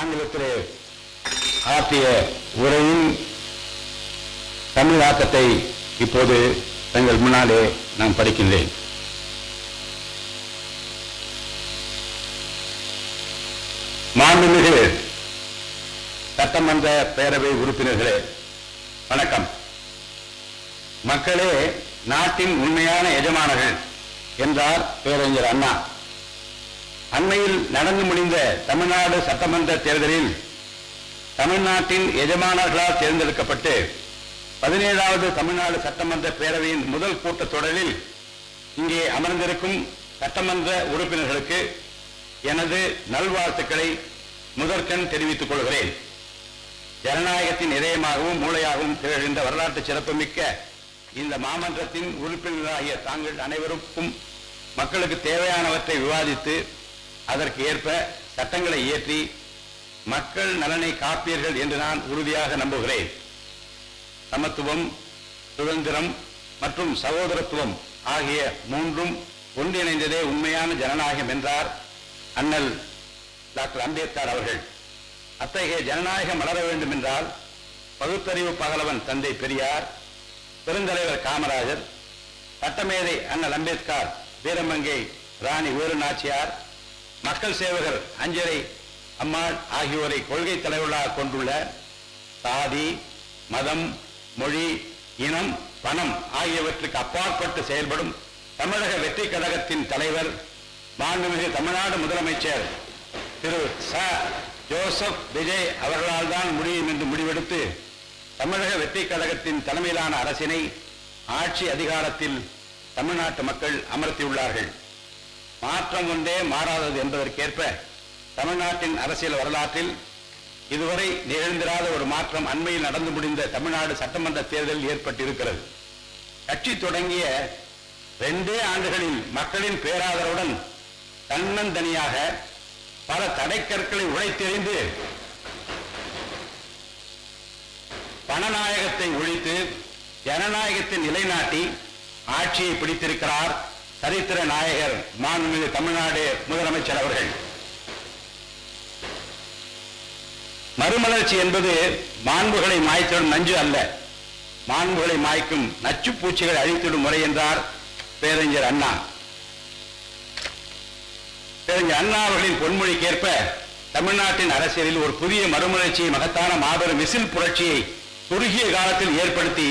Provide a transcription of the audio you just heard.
ஆங்கிலத்திலே ஆற்றிய உரையின் தமிழாக்கத்தை இப்போது தங்கள் முன்னாலே நான் படிக்கின்றேன் மாண்புமிகு சட்டமன்ற பேரவை உறுப்பினர்களே வணக்கம் மக்களே நாட்டின் உண்மையான எஜமானர்கள் என்றார் பேரறிஞர் அண்ணா அண்மையில் நடந்து முடிந்த தமிழ்நாடு சட்டமன்ற தேர்தலில் தமிழ்நாட்டின் எஜமானர்களால் தேர்ந்தெடுக்கப்பட்டு பதினேழாவது தமிழ்நாடு சட்டமன்ற பேரவையின் முதல் கூட்டத் தொடரில் இங்கே அமர்ந்திருக்கும் சட்டமன்ற உறுப்பினர்களுக்கு எனது நல்வாழ்த்துக்களை முதற்கண் தெரிவித்துக் கொள்கிறேன் ஜனநாயகத்தின் இதயமாகவும் மூளையாகவும் திகழ்கின்ற வரலாற்று சிறப்புமிக்க இந்த மாமன்றத்தின் உறுப்பினராகிய தாங்கள் அனைவருக்கும் மக்களுக்கு தேவையானவற்றை விவாதித்து அதற்கு ஏற்ப சட்டங்களை இயற்றி மக்கள் நலனை காப்பீர்கள் என்று நான் உறுதியாக நம்புகிறேன் சமத்துவம் சுதந்திரம் மற்றும் சகோதரத்துவம் ஆகிய மூன்றும் ஒன்றிணைந்ததே உண்மையான ஜனநாயகம் என்றார் அண்ணல் டாக்டர் அம்பேத்கர் அவர்கள் அத்தகைய ஜனநாயகம் வளர வேண்டும் என்றால் பகுத்தறிவு பகலவன் தந்தை பெரியார் பெருந்தலைவர் காமராஜர் சட்டமேதை அண்ணல் அம்பேத்கர் வீரமங்கை ராணி வேலு நாச்சியார் மக்கள் சேவகர் அஞ்சலை அம்மாள் ஆகியோரை கொள்கை தலைவர்களாக கொண்டுள்ள சாதி மதம் மொழி இனம் பணம் ஆகியவற்றுக்கு அப்பாற்பட்டு செயல்படும் தமிழக வெற்றி கழகத்தின் தலைவர் மாண்புமிகு தமிழ்நாடு முதலமைச்சர் திரு ச ஜோசப் விஜய் அவர்களால் தான் முடியும் என்று முடிவெடுத்து தமிழக வெற்றி கழகத்தின் தலைமையிலான அரசினை ஆட்சி அதிகாரத்தில் தமிழ்நாட்டு மக்கள் அமர்த்தியுள்ளார்கள் மாற்றம் ஒன்றே மாறாதது என்பதற்கேற்ப தமிழ்நாட்டின் அரசியல் வரலாற்றில் இதுவரை நிகழ்ந்திராத ஒரு மாற்றம் அண்மையில் நடந்து முடிந்த தமிழ்நாடு சட்டமன்ற தேர்தலில் ஏற்பட்டிருக்கிறது கட்சி தொடங்கிய ரெண்டே ஆண்டுகளில் மக்களின் பேராதரவுடன் தன்னந்தனியாக பல தடைக்கற்களை உடைத்தெறிந்து பணநாயகத்தை ஒழித்து ஜனநாயகத்தை நிலைநாட்டி ஆட்சியை பிடித்திருக்கிறார் சரித்திர நாயகர் மாண்புமிகு தமிழ்நாடு முதலமைச்சர் அவர்கள் மறுமலர்ச்சி என்பது மாண்புகளை மாய்த்திடும் நஞ்சு அல்ல மாண்புகளை மாய்க்கும் நச்சு பூச்சிகளை அழித்திடும் முறை என்றார் பேரறிஞர் அண்ணா பேரறிஞர் அண்ணா அவர்களின் பொன்மொழிக்கேற்ப தமிழ்நாட்டின் அரசியலில் ஒரு புதிய மறுமலர்ச்சியை மகத்தான மாபெரும் விசில் புரட்சியை குறுகிய காலத்தில் ஏற்படுத்தி